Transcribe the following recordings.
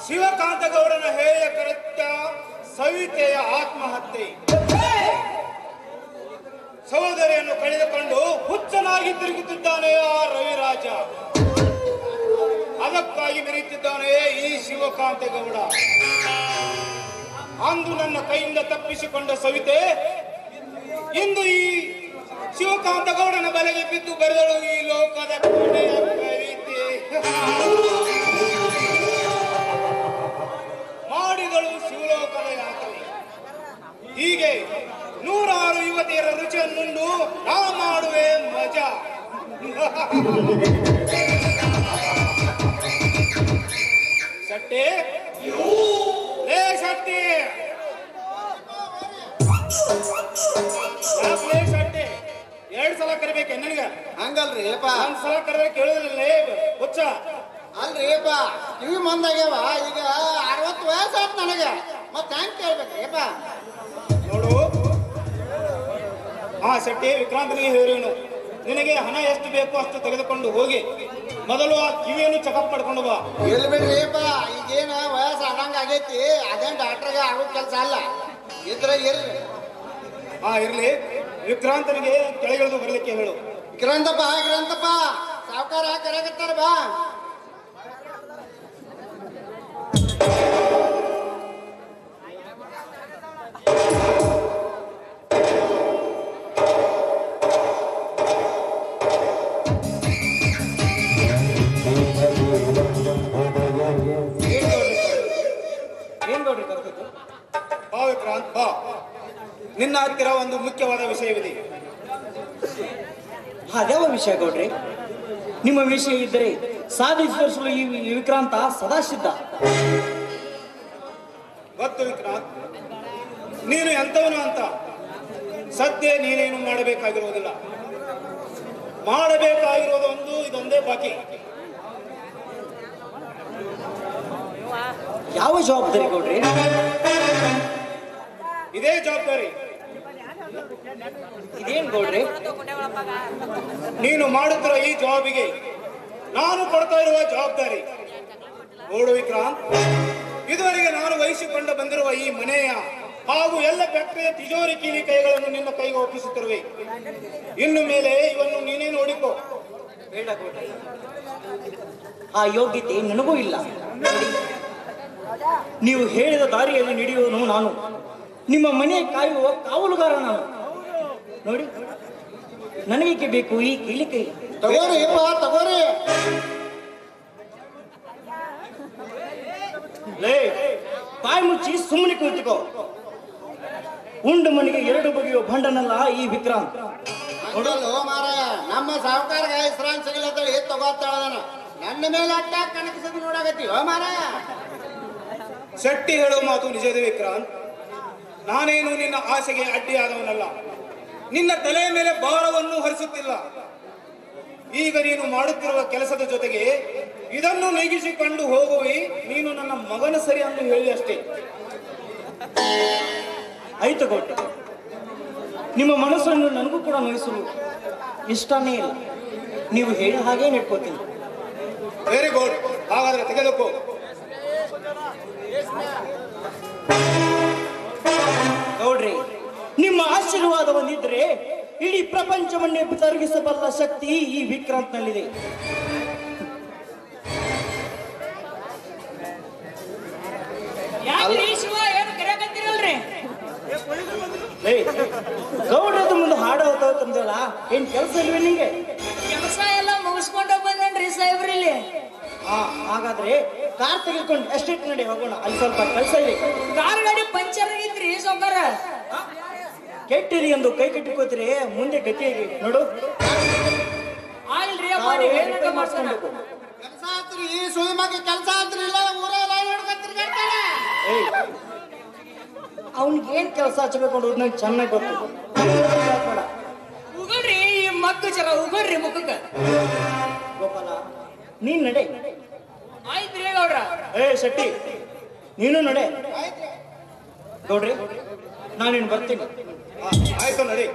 ಶಿವಕಾಂತ ಗೌಡನ ಹೇಯ ಕೃತ್ಯ ಸವಿತೆಯ ಆತ್ಮಹತ್ಯೆ ಸಹೋದರಿಯನ್ನು ಕಳೆದುಕೊಂಡು ಹುಚ್ಚನಾಗಿ ತಿರುಗುತ್ತಿದ್ದಾನೆ ಆ ರವಿರಾಜ ಅದಕ್ಕಾಗಿ ಮೆರೆಯುತ್ತಿದ್ದಾನೆ ಈ ಶಿವಕಾಂತ ಗೌಡ ಅಂದು ನನ್ನ ಕೈಯಿಂದ ತಪ್ಪಿಸಿಕೊಂಡ ಸವಿತೆ ಇಂದು ಈ ಶಿವಕಾಂತ ಗೌಡನ ಬಲೆಗೆ ಬಿದ್ದು ಬರೆದಳು ಈ ಲೋಕದ ಕೊನೆಯ ಕವಿತೆ ಮಾಡಿದಳು ಶಿವಲೋಕದ ಯಾತ್ರೆ ಹೀಗೆ ನೂರಾರು ಯುವತಿಯರ ರುಚಿಯನ್ನುಂಡು ನಾ ಮಾಡುವೆ ಮಜಾ ಶೆಟ್ಟಿ ಲೇ ಶೆಟ್ಟಿ ಯಾಕ್ಲೇ ಶೆಟ್ಟಿ ಎರಡ್ ಸಲ ಕರಿಬೇಕೆ ನನಗ ಹಂಗಲ್ರಿ ಏಪ ಒಂದ್ ಸಲ ಕರೆದ್ರೆ ಕೇಳಿದ್ರಲ್ಲ ಹುಚ್ಚ ಅಲ್ರಿ ಏಪ ಕಿವಿ ಮಂದಾಗ್ಯಾವ ಈಗ ಅರವತ್ತು ವಯಸ್ಸು ಆತ್ ನನಗೆ ಮತ್ ಹೆಂಗ್ ಕೇಳ್ಬೇಕ್ರಿ ಏಪ ನೋಡು ಹಾ ಶೆಟ್ಟಿ ವಿಕ್ರಾಂತನಿಗೆ ಹೇಳಿನು ನಿನಗೆ ಹಣ ಎಷ್ಟು ಬೇಕೋ ಅಷ್ಟು ತೆಗೆದುಕೊಂಡು ಹೋಗಿ ಮೊದಲು ಆ ಕಿವಿಯನ್ನು ಚೆಕಪ್ ಮಾಡ್ಕೊಂಡು ಬಾ ಇರ್ಲಿ ಬಿಡ್ರಿ ಏಪ ಈಗೇನ ವಯಸ್ಸು ಆದಂಗ ಆಗೈತಿ ಅದೇನ್ ಡಾಕ್ಟರ್ಗೆ ಆಗೋ ಕೆಲಸ ಅಲ್ಲ ಇದ್ರ ಇರ್ರಿ ಹಾ ಇರ್ಲಿ ವಿಕ್ರಾಂತನಿಗೆ ಕೆಳಗಿಳಿದು ಬರಲಿಕ್ಕೆ ಹೇಳು ಗ್ರಂಥಪ್ಪ ಗ್ರಂಥಪ್ಪ ಸಾವುಕಾರ ಕರೆಯಕತ್ತಾರ ಬಾ ಏನ್ ನೋಡ್ರಿ ಕರ್ತಿದ್ದು ಬಾ ವಿಕ್ರಾಂತ್ ಬಾ ನಿನ್ನ ಹತ್ತಿರ ಒಂದು ಮುಖ್ಯವಾದ ವಿಷಯವಿದೆ ಅದ್ಯಾವ ವಿಷಯ ಗೌಡ್ರಿ ನಿಮ್ಮ ವಿಷಯ ಇದ್ದರೆ ಸಾಧಿಸಲು ಈ ಈ ವಿಕ್ರಾಂತ ಸದಾ ಸಿದ್ಧ ಗೊತ್ತು ವಿಕ್ರಾಂತ್ ನೀನು ಎಂತವನು ಅಂತ ಸದ್ಯ ನೀನೇನು ಮಾಡಬೇಕಾಗಿರುವುದಿಲ್ಲ ಮಾಡಬೇಕಾಗಿರೋದು ಒಂದು ಇದೊಂದೇ ಬಾಕಿ ಯಾವ ಜವಾಬ್ದಾರಿ ಗೌಡ್ರಿ ಇದೇ ಜವಾಬ್ದಾರಿ ಇದೇನ್ ಗೌಡ್ರಿ ನೀನು ಮಾಡುತ್ತಿರುವ ಈ ಜಾಬಿಗೆ ನಾನು ಕೊಡ್ತಾ ಇರುವ ಜವಾಬ್ದಾರಿ ನೋಡು ವಿಕ್ರಾಂತ್ ಇದುವರೆಗೆ ನಾನು ವಹಿಸಿಕೊಂಡು ಬಂದಿರುವ ಈ ಮನೆಯ ಹಾಗೂ ಎಲ್ಲ ಫ್ಯಾಕ್ಟರಿಯ ತಿಜೋರಿ ಕೀಲಿ ಕೈಗಳನ್ನು ನಿನ್ನ ಕೈಗೆ ಒಪ್ಪಿಸುತ್ತಿರುವೆ ಇನ್ನು ಮೇಲೆ ಇವನ್ನು ನೀನೇ ನೋಡಿಕೋ ಬೇಡ ಗೌಡ್ರಿ ಆ ಯೋಗ್ಯತೆ ನನಗೂ ಇಲ್ಲ ನೋಡಿ, ನೀವು ಹೇಳಿದ ದಾರಿಯಲ್ಲಿ ನಡೆಯುವನು ನಾನು ನಿಮ್ಮ ಮನೆ ಕಾಯುವ ಕಾವಲುಗಾರ ನಾನು ನೋಡಿ ನನಗೇಕೆ ಬೇಕು ಈ ಕೀಲಿ ಕೈ ತಗೋರಿ ಏಪ ತಗೋರಿ ಲೇ ಬಾಯಿ ಮುಚ್ಚಿ ಸುಮ್ಮನೆ ಕುಳಿತುಕೋ ಉಂಡು ಮನೆಗೆ ಎರಡು ಬಗೆಯುವ ಭಂಡನಲ್ಲ ಈ ವಿಕ್ರಾಂತ್ ನೋಡಲ್ಲ ಮಾರಾಯ ನಮ್ಮ ಸಾವುಕಾರಗ ಹೆಸರಾನ್ ಸಿಗಲತ್ತೇಳಿ ತಗೋತಾಳದನ ನನ್ನ ಮೇಲೆ ಅಟ್ಟ ಕನಕಸದ್ ನೋಡಾಕತ್ತಿ ಓ ಮಾರಾಯ ಶೆಟ್ಟಿ ಹೇಳುವ ಮಾತು ನಿಜದೇ ವಿಕ್ರಾಂತ್ ನಾನೇನು ನಿನ್ನ ಆಸೆಗೆ ಅಡ್ಡಿಯಾದವನಲ್ಲ ನಿನ್ನ ತಲೆಯ ಮೇಲೆ ಭಾರವನ್ನು ಹೊರಿಸುತ್ತಿಲ್ಲ ಈಗ ನೀನು ಮಾಡುತ್ತಿರುವ ಕೆಲಸದ ಜೊತೆಗೆ ಇದನ್ನು ನೆಗಿಸಿಕೊಂಡು ಹೋಗುವಿ ನೀನು ನನ್ನ ಮಗನ ಸರಿ ಎಂದು ಹೇಳಿ ಅಷ್ಟೇ ಆಯ್ತು ಗೌಡ್ರೆ ನಿಮ್ಮ ಮನಸ್ಸನ್ನು ನನಗೂ ಕೂಡ ನೋಯಿಸಲು ಇಷ್ಟನೇ ಇಲ್ಲ ನೀವು ಹೇಳಿದ ಹಾಗೆ ನಡ್ಕೋತೀನಿ ವೆರಿ ಗುಡ್ ಹಾಗಾದ್ರೆ ತೆಗೆದುಕೋ ಗೌಡ್ರಿ ನಿಮ್ಮ ಆಶೀರ್ವಾದ ಹೊಂದಿದ್ರೆ ಇಡೀ ಪ್ರಪಂಚವನ್ನೇ ತರಗಿಸಬಲ್ಲ ಶಕ್ತಿ ಈ ವಿಕ್ರಾಂತ್ನಲ್ಲಿದೆ ಯಾಕ್ರಿ ಶಿವ ಏನು ಕರೆಯಕತ್ತೀರಲ್ರಿ ಏ ಗೌಡ್ರದ ಮುಂದೆ ಹಾಡು ಹೋಗ್ತಂದಲ್ಲ ಏನ್ ಕೆಲಸ ಇಲ್ವೇ ನಿಂಗೆ ಕೆಲಸ ಎಲ್ಲ ಮುಗಿಸ್ಕೊಂಡು ಬಂದೇನ್ರಿ ಸಾಹೇಬ್ರಿಲ್ಲಿ ಹಾ ಹಾಗಾದ್ರೆ ಕಾರ್ ತೆಗೆದುಕೊಂಡು ಎಸ್ಟೇಟ್ ನಡಿ ಹೋಗೋಣ ಅಲ್ಲಿ ಸ್ವಲ್ಪ ಕೆಲಸ ಇದೆ ಕಾರ್ ಗಾಡಿ ಪಂಚರ್ ಆಗಿತ್ರಿ ಸೌಕರ ಕೆಟ್ಟಿರಿ ಎಂದು ಕೈ ಕಟ್ಟಿಕೋತೀರಿ ಮುಂದೆ ಗತಿ ಹೇಗೆ ನೋಡು ಆಗ್ಲ್ರಿ ಅಪ್ಪ ಕಾರು ನೀವ್ ರಿಪೇರಿ ಏನಾರ ಮಾಡ್ಸ್ಕೊಂಡು ಮಾಡಿಸ್ಕೊಂಡು ಕೆಲಸ ಆತ್ರಿ ಈ ಸುಳಿ ಮಗ ಕೆಲಸ ಆತ್ರಿ ಇಲ್ಲ ಊರೆಲ್ಲ ನೋಡ್ಕತ್ತಿರ್ತಾನೆ ಏಯ್ ಅವ್ನಿಗೇನ್ ಕೆಲಸ ಹಚ್ಚಬೇಕು ಅನ್ನೋದು ನಂಗೆ ಚೆನ್ನಾಗಿ ಗೊತ್ತು ಬೇಡ. ಉಗುಳ್ರಿ ಈ ಮಕ್ಕ ಜರ ಉಗುಳ್ರಿ ಮುಖಕ್ಕ ಗೋಪಾಲ ನೀನ್ ನಡೆ ಆಯ್ತ್ರಿ ಗೌಡ್ರ ಏ ಶೆಟ್ಟಿ ನೀನು ನಡೆ ಗೌಡ್ರಿ ನಾನಿನ್ ಬರ್ತೀನಿ ಆ, ಆಯ್ತು ನಡಿ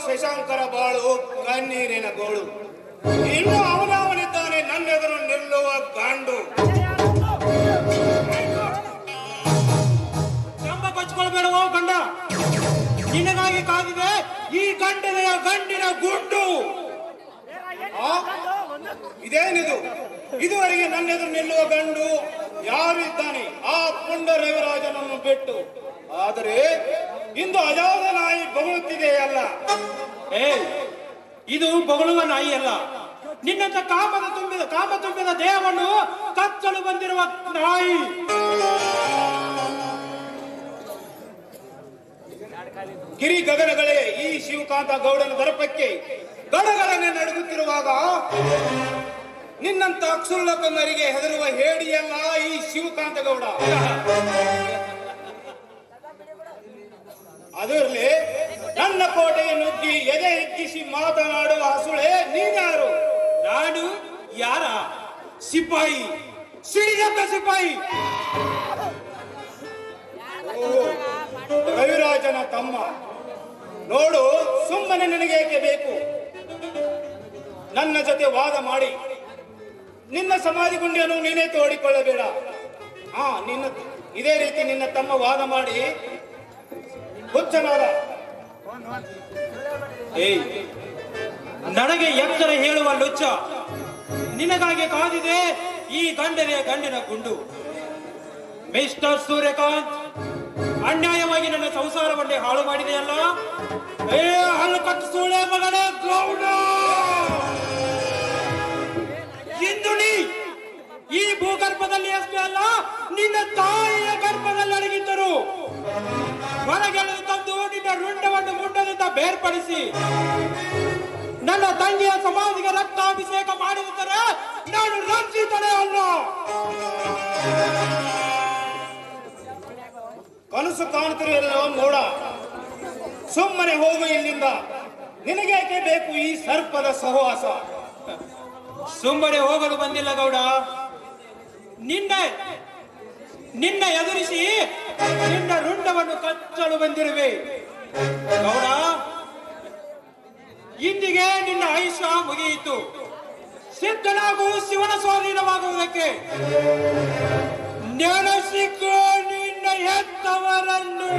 ಶಶಾಂಕರ ಬಾಳು ಕಣ್ಣೀರಿನ ಗೋಳು ಇನ್ನು ಅವನವನಿದ್ದಾನೆ ನನ್ನೆದುರು ನಿಲ್ಲುವ ಗಾಂಡು ಕಂಬ ಕಚ್ಕೊಳ್ಬೇಡವೋ ಗಂಡ ನಿನಗಾಗಿ ಕಾದಿದೆ ಈ ಗಂಡನೆಯ ಗಂಡಿನ ಗುಂಡು ಆ? ಇದೇನಿದು ಇದುವರೆಗೆ ನನ್ನೆದುರು ನಿಲ್ಲುವ ಗಂಡು ಯಾರು ಇದ್ದಾನೆ ಆ ಪುಂಡ ರವಿರಾಜನನ್ನು ಬಿಟ್ಟು ಆದರೆ ಇಂದು ಅಜಾದ ನಾಯಿ ಬೊಗಳುತ್ತಿದೆಯಲ್ಲ ಏ ಇದು ಬೊಗಳುವ ನಾಯಿ ಅಲ್ಲ ನಿನ್ನಂತ ಕಾಮದ ತುಂಬಿದ ಕಾಮ ತುಂಬಿದ ದೇಹವನ್ನು ಕಚ್ಚಲು ಬಂದಿರುವ ನಾಯಿ ಗಿರಿ ಗಗನಗಳೇ ಈ ಶಿವಕಾಂತ ಗೌಡನ ದರ್ಪಕ್ಕೆ ಗಡಗಡನೆ ನಡುಗುತ್ತಿರುವಾಗ ನಿನ್ನಂತ ಅಕ್ಷುಲ್ಲಕ ಮರಿಗೆ ಹೆದರುವ ಹೇಡಿಯಲ್ಲ ಈ ಶಿವಕಾಂತ ಗೌಡ ಅದರಲ್ಲಿ ನನ್ನ ಕೋಟೆಯ ನುಗ್ಗಿ ಎದೆ ಹಿಗ್ಗಿಸಿ ಮಾತನಾಡುವ ಹಸುಳೆ ನೀನ್ಯಾರು ನಾನು ಯಾರ ಸಿಪಾಯಿ ಸಿಡಿದಪ್ಪ ಸಿಪಾಯಿ ಓ, ರವಿರಾಜನ ತಮ್ಮ ನೋಡು ಸುಮ್ಮನೆ ನಿನಗೇಕೆ ಬೇಕು ನನ್ನ ಜೊತೆ ವಾದ ಮಾಡಿ ನಿನ್ನ ಸಮಾಧಿ ಗುಂಡಿಯನ್ನು ನೀನೇ ತೋಡಿಕೊಳ್ಳಬೇಡ ಹಾ ನಿನ್ನ ಇದೇ ರೀತಿ ನಿನ್ನ ತಮ್ಮ ವಾದ ಮಾಡಿ ಹುಚ್ಚನಾದ ಏಯ್ ನನಗೆ ಎತ್ತರ ಹೇಳುವ ಲುಚ್ಚ ನಿನಗಾಗಿ ಕಾದಿದೆ ಈ ಗಂಡನೆಯ ಗಂಡಿನ ಗುಂಡು ಮಿಸ್ಟರ್ ಸೂರ್ಯಕಾಂತ್ ಅನ್ಯಾಯವಾಗಿ ನನ್ನ ಸಂಸಾರವನ್ನೇ ಹಾಳು ಮಾಡಿದೆಯಲ್ಲ ಏ ಹಲ್ಲು ಕಟ್ಟು ಸೂಳೆ ಮಗನೇ ಗೌಡ ಇಂದು ನೀ ಈ ಭೂಗರ್ಭದಲ್ಲಿ ಅಷ್ಟೇ ಅಲ್ಲ ನಿನ್ನ ತಾಯಿಯ ಗರ್ಭದಲ್ಲಿ ಅಡಗಿದ್ದರು ಹೊರಗೆಳೆದು ತಂದು ನಿನ್ನ ರುಂಡವನ್ನು ಮುಂಡದಿಂದ ಬೇರ್ಪಡಿಸಿ ನನ್ನ ತಂಗಿಯ ಸಮಾಧಿಗೆ ರಕ್ತಾಭಿಷೇಕ ಮಾಡಿದರೆ ನಾನು ರಂಜಿತನೇ ಅಲ್ಲ ಕನಸು ಕಾಣುತ್ತಿರುವೆಲ್ಲೋ ನೋಡ ಸುಮ್ಮನೆ ಹೋಗು ಇಲ್ಲಿಂದ ನಿನಗೇಕೆ ಬೇಕು ಈ ಸರ್ಪದ ಸಹವಾಸ ಸುಮ್ಮನೆ ಹೋಗಲು ಬಂದಿಲ್ಲ ಗೌಡ ನಿನ್ನ ನಿನ್ನ ಎದುರಿಸಿ ನಿನ್ನ ರುಂಡವನ್ನು ಕಚ್ಚಲು ಬಂದಿರುವೆ ಗೌಡ ಇಂದಿಗೆ ನಿನ್ನ ಆಯುಷ್ಯ ಮುಗಿಯಿತು ಸಿದ್ಧನಾಗು ಶಿವನ ಸ್ವಾಧೀನವಾಗುವುದಕ್ಕೆ ನೆನಸಿಕೋ ನಿನ್ನ ಹೆತ್ತವರನ್ನು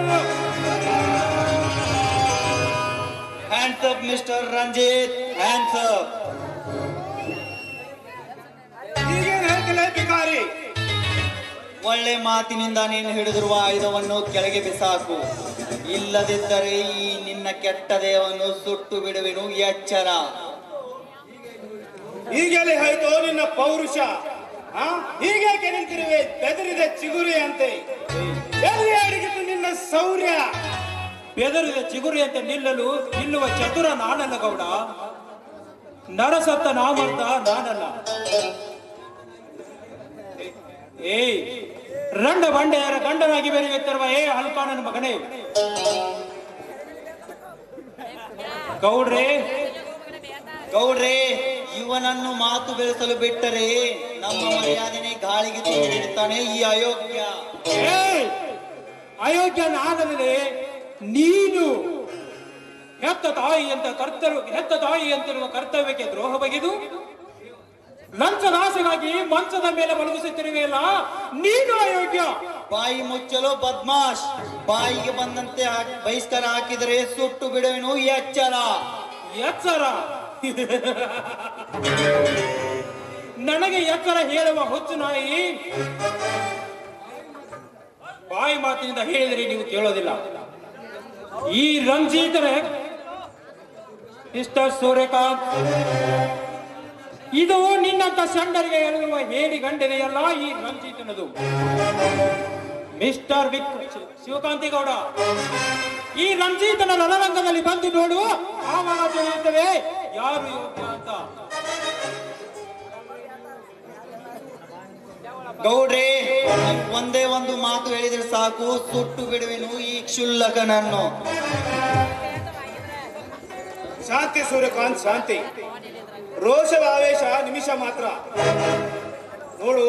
hands up mister Ranjith hands up ಈಗೇನು ಹೇಳ್ತಿಲ್ಲ ಬಿಕಾರಿ ಒಳ್ಳೆ ಮಾತಿನಿಂದ ನೀನು ಹಿಡಿದಿರುವ ಆಯುಧವನ್ನು ಕೆಳಗೆ ಬಿಸಾಕು ಇಲ್ಲದಿದ್ದರೆ ಈ ನಿನ್ನ ಕೆಟ್ಟ ದೇಹವನ್ನು ಸುಟ್ಟು ಬಿಡುವೆನು ಎಚ್ಚರ ಈಗಲೇ ಆಯ್ತು ನಿನ್ನ ಪೌರುಷ ಆ? ಹೀಗೇಕೆ ನಿಂತಿರುವೆ ಬೆದರಿದ ಚಿಗುರಿ ಅಂತೆ ಎಲ್ಲಿ ಅಡಗಿತು ನಿನ್ನ ಶೌರ್ಯ ಬೆದರಿದ ಚಿಗುರಿಯಂತೆ ನಿಲ್ಲಲು ನಿಲ್ಲುವ ಚತುರ ನಾನಲ್ಲ ಗೌಡ ನರಸತ್ತ ನಾಮರ್ಥ ನಾನಲ್ಲ ಏಯ್ ರಂಡ ಬಂಡೆಯರ ಗಂಡನಾಗಿ ಬೆರೆಯುತ್ತಿರುವ ಏ ಹಲ್ಪಾನನ ಮಗನೇ ಗೌಡ್ರೆ ಗೌಡ್ರೆ ಇವನನ್ನು ಮಾತು ಬೆಳೆಸಲು ಬಿಟ್ಟರೆ ನಮ್ಮ ಮರ್ಯಾದೆನೇ ಗಾಳಿಗೆ ತುಂಬಿಡುತ್ತಾನೆ ಈ ಅಯೋಗ್ಯ ಏಯ್ ಅಯೋಗ್ಯನಾಗಲೇ ನೀನು ಹೆತ್ತ ತಾಯಿ ಅಂತ ಕರ್ತರು ಹೆತ್ತ ತಾಯಿ ಅಂತಿರುವ ಕರ್ತವ್ಯಕ್ಕೆ ದ್ರೋಹ ಬಗೆದು ಲಂಚದಾಸೆಗಾಗಿ ಮಂಚದ ಮೇಲೆ ಮಲಗಿಸುತ್ತಿರುವೆಯಲ್ಲ ನೀನು ಅಯೋಗ್ಯ ಬಾಯಿ ಮುಚ್ಚಲು ಬದ್ಮಾಶ್ ಬಾಯಿಗೆ ಬಂದಂತೆ ಹಾಕಿ- ಬಹಿಷ್ಕಾರ ಹಾಕಿದರೆ ಸುಟ್ಟು ಬಿಡುವೆನು ಎಚ್ಚರ ಎಚ್ಚರ ನನಗೆ ಎಚ್ಚರ ಹೇಳುವ ಹುಚ್ಚು ನಾಯಿ ಬಾಯಿ ಮಾತಿನಿಂದ ಹೇಳಿದರೆ ನೀವು ಕೇಳೋದಿಲ್ಲ ಈ ರಂಜಿತರ ಮಿಸ್ಟರ್ ಸೂರ್ಯಕಾಂತ್ ಇದು ನಿನ್ನಂತ ಸಣ್ಣರಿಗೆ ಎಳೆಯುವ ಹೇಳಿ ಗಂಡನೆಯಲ್ಲ ಈ ರಂಜಿತನದು ಮಿಸ್ಟರ್ ವಿಕ್ ಶಿವಕಾಂತಿ ಗೌಡ ಈ ರಂಜಿತನ ರಣರಂಗದಲ್ಲಿ ಬಂದು ನೋಡು ಆವಾಗ ತಿಳಿಯುತ್ತದೆ ಯಾರು ಯೋಗ್ಯ ಅಂತ ಗೌಡ್ರೆ ಒಂದೇ ಒಂದು ಮಾತು ಹೇಳಿದ್ರೆ ಸಾಕು ಸುಟ್ಟು ಬಿಡುವೆನು ಈ ಕ್ಷುಲ್ಲಕನನ್ನು ಶಾಂತಿ ಸೂರ್ಯಕಾಂತ್ ಶಾಂತಿ ರೋಷದ ಆವೇಶ ನಿಮಿಷ ಮಾತ್ರ ನೋಡು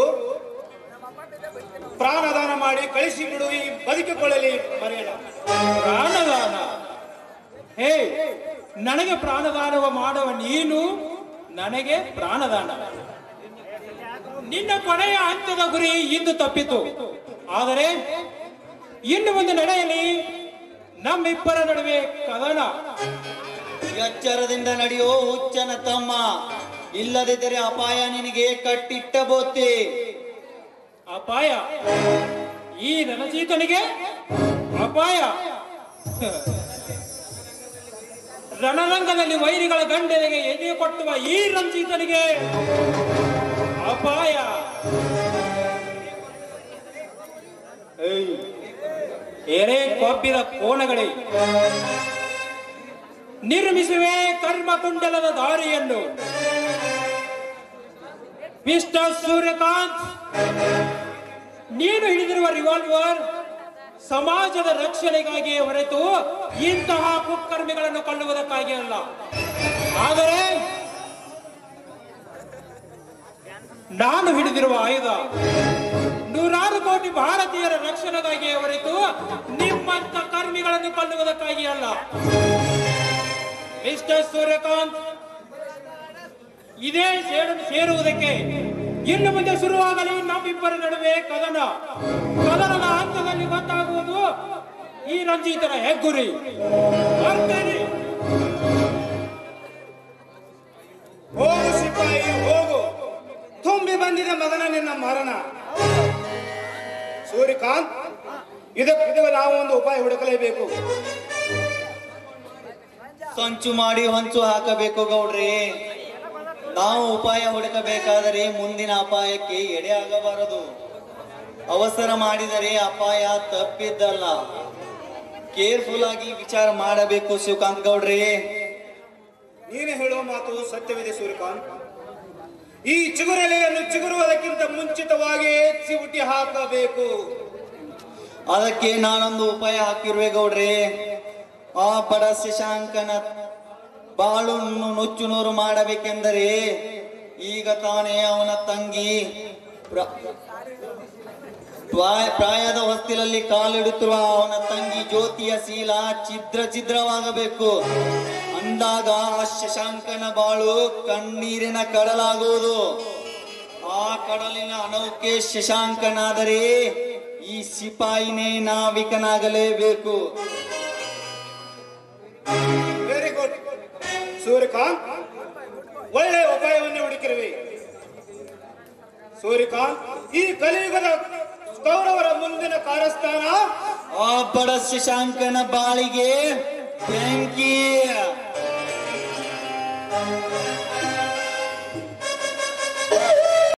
ಪ್ರಾಣದಾನ ಮಾಡಿ ಕಳಿಸಿ ಬಿಡು ಈ ಬದುಕಿಕೊಳ್ಳಲಿ ಮರೆಯಲ್ಲ ಪ್ರಾಣದಾನ ಹೇ ನನಗೆ ಪ್ರಾಣದಾನವ ಮಾಡುವ ನೀನು ನನಗೆ ಪ್ರಾಣದಾನ ನಿನ್ನ ಕೊನೆಯ ಹಂತದ ಗುರಿ ಇಂದು ತಪ್ಪಿತು ಆದರೆ ಇನ್ನು ಮುಂದೆ ನಡೆಯಲಿ ನಮ್ಮಿಬ್ಬರ ನಡುವೆ ಕದನ ಎಚ್ಚರದಿಂದ ನಡೆಯೋ ಹುಚ್ಚನ ತಮ್ಮ ಇಲ್ಲದಿದ್ದರೆ ಅಪಾಯ ನಿನಗೆ ಕಟ್ಟಿಟ್ಟ ಬೋತಿ ಅಪಾಯ ಈ ರಣಜೀತನಿಗೆ ಅಪಾಯ ರಣರಂಗದಲ್ಲಿ ವೈರಿಗಳ ಗಂಡನಿಗೆ ಎದೆ ಕೊಟ್ಟುವ ಈ ರಂಜಿತನಿಗೆ ಅಪಾಯ ಏಯ್, ಎರೆ ಕೊಬ್ಬಿದ ಕೋಣಗಳೇ ನಿರ್ಮಿಸುವೆ ಕರ್ಮಕುಂಡಲದ ದಾರಿಯನ್ನು ಮಿಸ್ಟರ್ ಸೂರ್ಯಕಾಂತ್ ನೀನು ಹಿಡಿದಿರುವ ರಿವಾಲ್ವರ್ ಸಮಾಜದ ರಕ್ಷಣೆಗಾಗಿಯೇ ಹೊರತು ಇಂತಹ ಕುಕ್ಕರ್ಮಿಗಳನ್ನು ಕೊಲ್ಲುವುದಕ್ಕಾಗಿ ಅಲ್ಲ ಆದರೆ ನಾನು ಹಿಡಿದಿರುವ ಆಯುಧ ನೂರಾರು ಕೋಟಿ ಭಾರತೀಯರ ರಕ್ಷಣೆಗಾಗಿಯೇ ಹೊರತು ನಿಮ್ಮಂತ ಕರ್ಮಿಗಳನ್ನು ಕೊಲ್ಲುವುದಕ್ಕಾಗಿ ಅಲ್ಲ ಮಿಸ್ಟರ್ ಸೂರ್ಯಕಾಂತ್ ಇದೇ ಸೇಡು ಸೇರುವುದಕ್ಕೆ ಇನ್ನು ಮುಂದೆ ಶುರುವಾಗಲಿ ನಮ್ಮಿಬ್ಬರ ನಡುವೆ ಕದನ ಕದನದ ಹಂತದಲ್ಲಿ ಗೊತ್ತಾಗುವುದು ಈ ರಂಜಿತರ ಹೆಗ್ಗುರಿ ಬರ್ತೇನೆ ಹೋಗು ಸಿಪಾಯಿ ಹೋಗು ತುಂಬಿ ಬಂದಿದೆ ಮಗನ ನಿನ್ನ ಮರಣ ಸೂರ್ಯಕಾಂತ್ ಇದಕ್ಕೆ ಇದಕ್ಕೆ ನಾವು ಒಂದು ಉಪಾಯ ಹುಡುಕಲೇಬೇಕು ಸಂಚು ಮಾಡಿ ಹೊಂಚು ಹಾಕಬೇಕು ಗೌಡ್ರಿ ನಾವು ಉಪಾಯ ಹುಡುಕಬೇಕಾದರೆ ಮುಂದಿನ ಅಪಾಯಕ್ಕೆ ಎಡೆಯಾಗಬಾರದು ಅವಸರ ಮಾಡಿದರೆ ಅಪಾಯ ತಪ್ಪಿದ್ದಲ್ಲ ಕೇರ್ಫುಲ್ ಆಗಿ ವಿಚಾರ ಮಾಡಬೇಕು ಶಿವಕಾಂತ್ ಗೌಡ್ರಿ ನೀನು ಹೇಳುವ ಮಾತು ಸತ್ಯವಿದೆ ಸೂರ್ಯಕಾಂತ್ ಈ ಚಿಗುರೆಲೆಯನ್ನು ಚಿಗುರುವುದಕ್ಕಿಂತ ಮುಂಚಿತವಾಗಿ ಚಿವುಟಿ ಹಾಕಬೇಕು ಅದಕ್ಕೆ ನಾನೊಂದು ಉಪಾಯ ಹಾಕಿರುವೆ ಗೌಡ್ರಿ ಆ ಬಡ ಶಶಾಂಕನ ಬಾಳನ್ನು ನುಚ್ಚು ನೂರು ಮಾಡಬೇಕೆಂದರೆ ಈಗ ತಾನೇ ಅವನ ತಂಗಿ ಪ್ರ- ಪ್ರಾಯ- ಪ್ರಾಯದ ಹೊಸ್ತಿಲಲ್ಲಿ ಕಾಲಿಡುತ್ತಿರುವ ಅವನ ತಂಗಿ ಜ್ಯೋತಿಯ ಶೀಲ ಛಿದ್ರ ಛಿದ್ರವಾಗಬೇಕು ಅಂದಾಗ ಆ ಶಶಾಂಕನ ಬಾಳು ಕಣ್ಣೀರಿನ ಕಡಲಾಗುವುದು ಆ ಕಡಲಿನ ಅನೌಕೆ ಶಶಾಂಕನಾದರೆ ಈ ಸಿಪಾಯಿನೇ ನಾವಿಕನಾಗಲೇಬೇಕು ವೆರಿ ಗುಡ್ ಸೂರ್ಯಕಾಂತ್ ಒಳ್ಳೆಯ ಉಪಾಯವನ್ನು ಹುಡುಕಿರುವೆ ಸೂರ್ಯಕಾಂತ್ ಈ ಕಲಿಯುಗದ ಕೌರವರ ಮುಂದಿನ ಕಾರಸ್ಥಾನ ಆ ಬಡ ಶಶಾಂಕನ ಬಾಳಿಗೆ ಬೆಂಕಿ